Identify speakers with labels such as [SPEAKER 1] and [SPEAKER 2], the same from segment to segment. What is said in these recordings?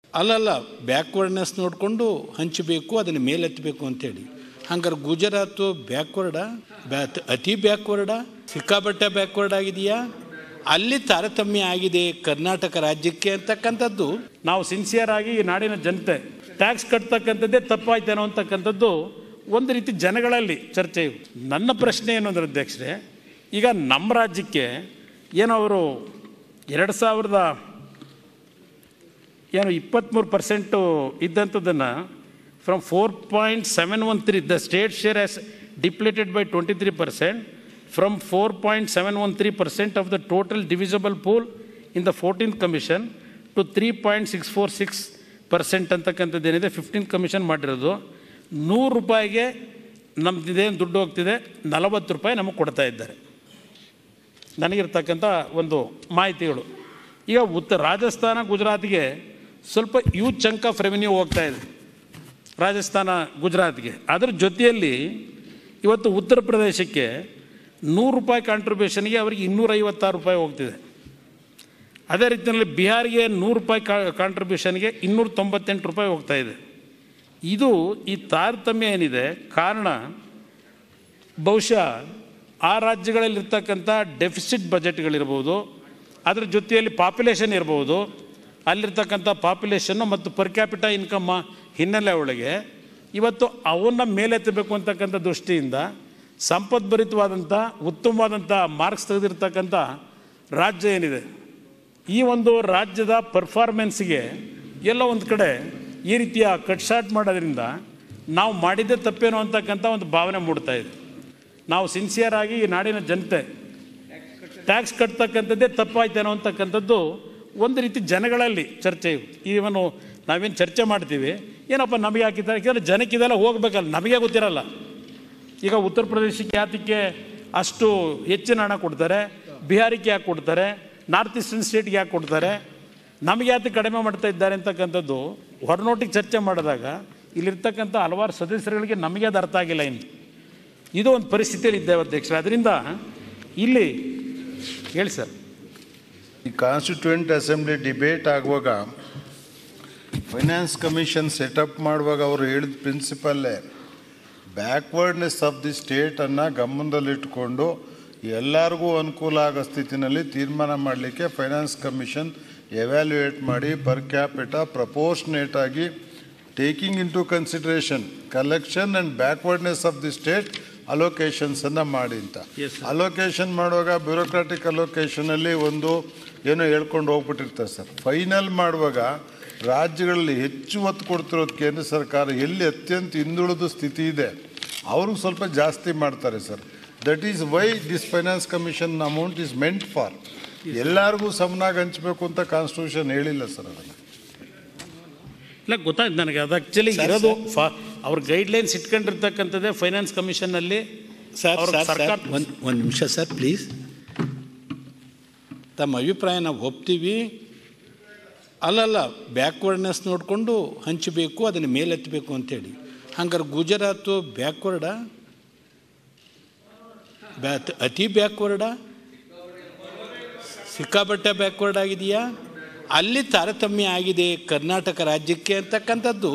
[SPEAKER 1] ಅಲ್ಲಲ್ಲ ಬ್ಯಾಕ್ವರ್ಡ್ನೆಸ್ ನೋಡಿಕೊಂಡು ಹಂಚಬೇಕು ಅದನ್ನು ಮೇಲೆತ್ತಬೇಕು ಅಂತೇಳಿ ಹಂಗಾರೆ ಗುಜರಾತು ಬ್ಯಾಕ್ವರ್ಡ ಬ್ಯಾ ಅತಿ ಬ್ಯಾಕ್ವರ್ಡ ಸಿಕ್ಕಾಪಟ್ಟೆ ಬ್ಯಾಕ್ವರ್ಡ್ ಆಗಿದೆಯಾ ಅಲ್ಲಿ ತಾರತಮ್ಯ ಆಗಿದೆ ಕರ್ನಾಟಕ ರಾಜ್ಯಕ್ಕೆ ಅಂತಕ್ಕಂಥದ್ದು
[SPEAKER 2] ನಾವು ಸಿನ್ಸಿಯರ್ ಆಗಿ ಈ ನಾಡಿನ ಜನತೆ ಟ್ಯಾಕ್ಸ್ ಕಟ್ತಕ್ಕಂಥದ್ದೇ ತಪ್ಪಾಯ್ತೇನೋ ಅಂತಕ್ಕಂಥದ್ದು ಒಂದು ರೀತಿ ಜನಗಳಲ್ಲಿ ಚರ್ಚೆ ಇವು. ನನ್ನ ಪ್ರಶ್ನೆ ಏನು ಅಂದ್ರೆ ಅಧ್ಯಕ್ಷರೇ ಈಗ ನಮ್ಮ ರಾಜ್ಯಕ್ಕೆ ಏನೋ ಅವರು ಎರಡು ಸಾವಿರದ ಏನು ಇಪ್ಪತ್ತ್ಮೂರು ಪರ್ಸೆಂಟು ಇದ್ದಂಥದ್ದನ್ನು from four point seven one three the state share as depleted by twenty three percent from four point seven one three percent of the total divisible pool in the fourteen commission to three point six four six percent ಅಂತಕ್ಕಂಥದ್ದು ಏನಿದೆ fifteen commission ಮಾಡಿರೋದು ನೂರು ರೂಪಾಯಿಗೆ ನಮ್ದು ಇದೇನು ದುಡ್ಡು ಹೋಗ್ತಿದೆ ನಲವತ್ತು ರೂಪಾಯಿ ನಮಗೆ ಕೊಡ್ತಾ ಇದ್ದಾರೆ ನನಗಿರ್ತಕ್ಕಂಥ ಒಂದು ಮಾಹಿತಿಗಳು ಈಗ ಉತ್ತರ ರಾಜಸ್ಥಾನ ಗುಜರಾತ್ಗೆ ಸ್ವಲ್ಪ ಯೂತ್ ಚಂಕ್ ಆಫ್ ರೆವೆನ್ಯೂ ಹೋಗ್ತಾ ಇದೆ ರಾಜಸ್ಥಾನ ಗುಜರಾತ್ಗೆ ಅದರ ಜೊತೆಯಲ್ಲಿ ಇವತ್ತು ಉತ್ತರ ಪ್ರದೇಶಕ್ಕೆ ನೂರು ರೂಪಾಯಿ ಕಾಂಟ್ರಿಬ್ಯೂಷನ್ಗೆ ಅವರಿಗೆ ಇನ್ನೂರೈವತ್ತಾರು ರೂಪಾಯಿ ಹೋಗ್ತಿದೆ ಅದೇ ರೀತಿಯಲ್ಲಿ ಬಿಹಾರಿಗೆ ನೂರು ರೂಪಾಯಿ ಕಾಂಟ್ರಿಬ್ಯೂಷನ್ಗೆ ಇನ್ನೂರ ತೊಂಬತ್ತೆಂಟು ರೂಪಾಯಿ ಹೋಗ್ತಾ ಇದೆ ಇದು ಈ ತಾರತಮ್ಯ ಏನಿದೆ ಕಾರಣ ಬಹುಶಃ ಆ ರಾಜ್ಯಗಳಲ್ಲಿರ್ತಕ್ಕಂಥ ಡೆಫಿಸಿಟ್ ಬಜೆಟ್ಗಳಿರ್ಬೋದು ಅದ್ರ ಜೊತೆಯಲ್ಲಿ ಪಾಪ್ಯುಲೇಷನ್ ಇರ್ಬೋದು ಅಲ್ಲಿರ್ತಕ್ಕಂಥ ಪಾಪ್ಯುಲೇಷನ್ನು ಮತ್ತು ಪರ್ ಕ್ಯಾಪಿಟಲ್ ಇನ್ಕಮ್ಮ ಹಿನ್ನೆಲೆ ಒಳಗೆ ಇವತ್ತು ಅವನ್ನ ಮೇಲೆತ್ತಬೇಕು ಅಂತಕ್ಕಂಥ ದೃಷ್ಟಿಯಿಂದ ಸಂಪದ್ಭರಿತವಾದಂಥ ಉತ್ತಮವಾದಂಥ ಮಾರ್ಕ್ಸ್ ತೆಗೆದಿರ್ತಕ್ಕಂಥ ರಾಜ್ಯ ಏನಿದೆ ಈ ಒಂದು ರಾಜ್ಯದ ಪರ್ಫಾರ್ಮೆನ್ಸ್ಗೆ ಎಲ್ಲ ಒಂದು ಕಡೆ ಈ ರೀತಿಯ ಕಟ್ ಶಾರ್ಟ್ ಮಾಡೋದ್ರಿಂದ ನಾವು ಮಾಡಿದ್ದೇ ತಪ್ಪೇನೋ ಅಂತಕ್ಕಂಥ ಒಂದು ಭಾವನೆ ಮೂಡ್ತಾ ಇದೆ ನಾವು ಸಿನ್ಸಿಯರ್ ಆಗಿ ಈ ನಾಡಿನ ಜನತೆ ಟ್ಯಾಕ್ಸ್ ಕಟ್ತಕ್ಕಂಥದ್ದೇ ತಪ್ಪಾಯ್ತೇನೋ ಅಂತಕ್ಕಂಥದ್ದು ಒಂದು ರೀತಿ ಜನಗಳಲ್ಲಿ ಚರ್ಚೆ ಇವು. ಇವನು ನಾವೇನು ಚರ್ಚೆ ಮಾಡ್ತೀವಿ ಏನಪ್ಪ ನಮಗೆ ಹಾಕಿದ್ದಾರೆ ಯಾಕಂದರೆ ಜನಕ್ಕೆ ಇದೆಲ್ಲ ಹೋಗ್ಬೇಕಲ್ಲ ನಮಗೆ ಗೊತ್ತಿರಲ್ಲ ಈಗ ಉತ್ತರ ಪ್ರದೇಶಕ್ಕೆ ಯಾತಕ್ಕೆ ಅಷ್ಟು ಹೆಚ್ಚಿನ ಹಣ ಕೊಡ್ತಾರೆ ಬಿಹಾರಿಗೆ ಯಾಕೆ ಕೊಡ್ತಾರೆ ನಾರ್ತ್ ಈಸ್ಟರ್ನ್ ಸ್ಟೇಟ್ಗೆ ಯಾಕೆ ಕೊಡ್ತಾರೆ ನಮಗೆ ಯಾತಕ್ಕೆ ಕಡಿಮೆ ಮಾಡ್ತಾ ಇದ್ದಾರೆ ಅಂತಕ್ಕಂಥದ್ದು ಹೊರನೋಟಿಗೆ ಚರ್ಚೆ ಮಾಡಿದಾಗ ಇಲ್ಲಿರ್ತಕ್ಕಂಥ ಹಲವಾರು ಸದಸ್ಯರುಗಳಿಗೆ ನಮಗೆ ಅದು ಅರ್ಥ ಆಗಿಲ್ಲ ಇನ್ನು ಇದು ಒಂದು ಪರಿಸ್ಥಿತಿಯಲ್ಲಿ ಇದ್ದೇವೆ ಅಧ್ಯಕ್ಷರೇ ಅದರಿಂದ ಇಲ್ಲಿ ಹೇಳಿ ಸರ್
[SPEAKER 3] ಈ ಕಾನ್ಸ್ಟಿಟ್ಯೂಂಟ್ ಅಸೆಂಬ್ಲಿ ಡಿಬೇಟ್ ಆಗುವಾಗ ಫೈನಾನ್ಸ್ ಕಮಿಷನ್ ಸೆಟಪ್ ಮಾಡುವಾಗ ಅವರು ಹೇಳಿದ ಪ್ರಿನ್ಸಿಪಲ್ಲೇ ಬ್ಯಾಕ್ವರ್ಡ್ನೆಸ್ ಆಫ್ ದಿ ಸ್ಟೇಟನ್ನು ಗಮನದಲ್ಲಿಟ್ಟುಕೊಂಡು ಎಲ್ಲರಿಗೂ ಅನುಕೂಲ ಆಗೋ ಸ್ಥಿತಿನಲ್ಲಿ ತೀರ್ಮಾನ ಮಾಡಲಿಕ್ಕೆ ಫೈನಾನ್ಸ್ ಕಮಿಷನ್ ಎವ್ಯಾಲ್ಯೂಯೇಟ್ ಮಾಡಿ ಪರ್ ಕ್ಯಾಪಿಟ ಪ್ರಪೋರ್ಷನೇಟ್ ಆಗಿ taking into consideration collection and backwardness of the state ಅಲೋಕೇಶನ್ಸನ್ನು ಮಾಡಿ ಅಂತ
[SPEAKER 2] Yes, sir.
[SPEAKER 3] ಅಲೋಕೇಶನ್ ಮಾಡುವಾಗ ಬ್ಯೂರೋಕ್ರಾಟಿಕ್ ಅಲೋಕೇಶನಲ್ಲಿ ಒಂದು ಏನೋ ಹೇಳ್ಕೊಂಡು ಹೋಗ್ಬಿಟ್ಟಿರ್ತಾರೆ ಸರ್ ಫೈನಲ್ ಮಾಡುವಾಗ ರಾಜ್ಯಗಳಲ್ಲಿ ಹೆಚ್ಚು ಒತ್ತು ಕೊಡ್ತಿರೋದು ಕೇಂದ್ರ ಸರ್ಕಾರ ಎಲ್ಲಿ ಅತ್ಯಂತ ಹಿಂದುಳಿದ ಸ್ಥಿತಿ ಇದೆ ಅವ್ರಿಗೆ ಸ್ವಲ್ಪ ಜಾಸ್ತಿ ಮಾಡ್ತಾರೆ sir that is why this finance commission amount is meant for ಎಲ್ಲರಿಗೂ ಸಮನಾಗಿ ಹಂಚಬೇಕು ಅಂತ ಕಾನ್ಸ್ಟಿಟ್ಯೂಷನ್ ಹೇಳಿಲ್ಲ ಸರ್ ಅದನ್ನು
[SPEAKER 2] ಇಲ್ಲ ಗೊತ್ತಾಯ್ತು ನನಗೆ ಅದು ಆ್ಯಕ್ಚುಲಿ ಇರೋದು ಫಾ ಅವ್ರ ಗೈಡ್ಲೈನ್ಸ್ ಇಟ್ಕೊಂಡಿರ್ತಕ್ಕಂಥದ್ದೇ ಫೈನಾನ್ಸ್ ಕಮಿಷನ್ನಲ್ಲಿ
[SPEAKER 1] ಸರ್
[SPEAKER 2] ಅವ್ರ
[SPEAKER 1] ಸರ್
[SPEAKER 2] ಸರ್ಕಾರ
[SPEAKER 1] ಒಂದು ಒಂದು ನಿಮಿಷ ಸರ್ ಪ್ಲೀಸ್ ತಮ್ಮ ಅಭಿಪ್ರಾಯ ನಾವು ಒಪ್ತೀವಿ ಅಲ್ಲಲ್ಲ ಬ್ಯಾಕ್ವರ್ಡ್ನೆಸ್ ನೋಡಿಕೊಂಡು ಹಂಚಬೇಕು ಅದನ್ನು ಮೇಲೆತ್ತಬೇಕು ಅಂತೇಳಿ ಹಂಗಾರೆ ಗುಜರಾತು ಬ್ಯಾಕ್ವರ್ಡ ಬ್ಯಾ ಅತಿ ಬ್ಯಾಕ್ವರ್ಡ ಸಿಕ್ಕಾಪಟ್ಟೆ ಬ್ಯಾಕ್ವರ್ಡ್ ಆಗಿದೆಯಾ ಅಲ್ಲಿ ತಾರತಮ್ಯ ಆಗಿದೆ ಕರ್ನಾಟಕ ರಾಜ್ಯಕ್ಕೆ ಅಂತಕ್ಕಂಥದ್ದು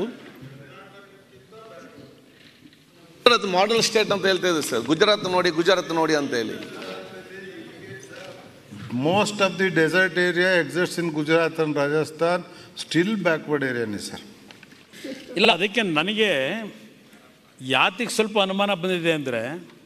[SPEAKER 4] ಗುಜರಾತ್ ಮಾಡೆಲ್ ಸ್ಟೇಟ್ ಅಂತ ಹೇಳ್ತಾ ಇದ್ದೀವಿ ಸರ್ ಗುಜರಾತ್ ನೋಡಿ ಗುಜರಾತ್ ನೋಡಿ ಅಂತ ಹೇಳಿ
[SPEAKER 3] most of the desert area exist in Gujarat and Rajasthan still backward ಏರಿಯಾನೇ ಸರ್
[SPEAKER 2] ಇಲ್ಲ ಅದಕ್ಕೆ ನನಗೆ ಯಾತಿಗೆ ಸ್ವಲ್ಪ ಅನುಮಾನ ಬಂದಿದೆ ಅಂದರೆ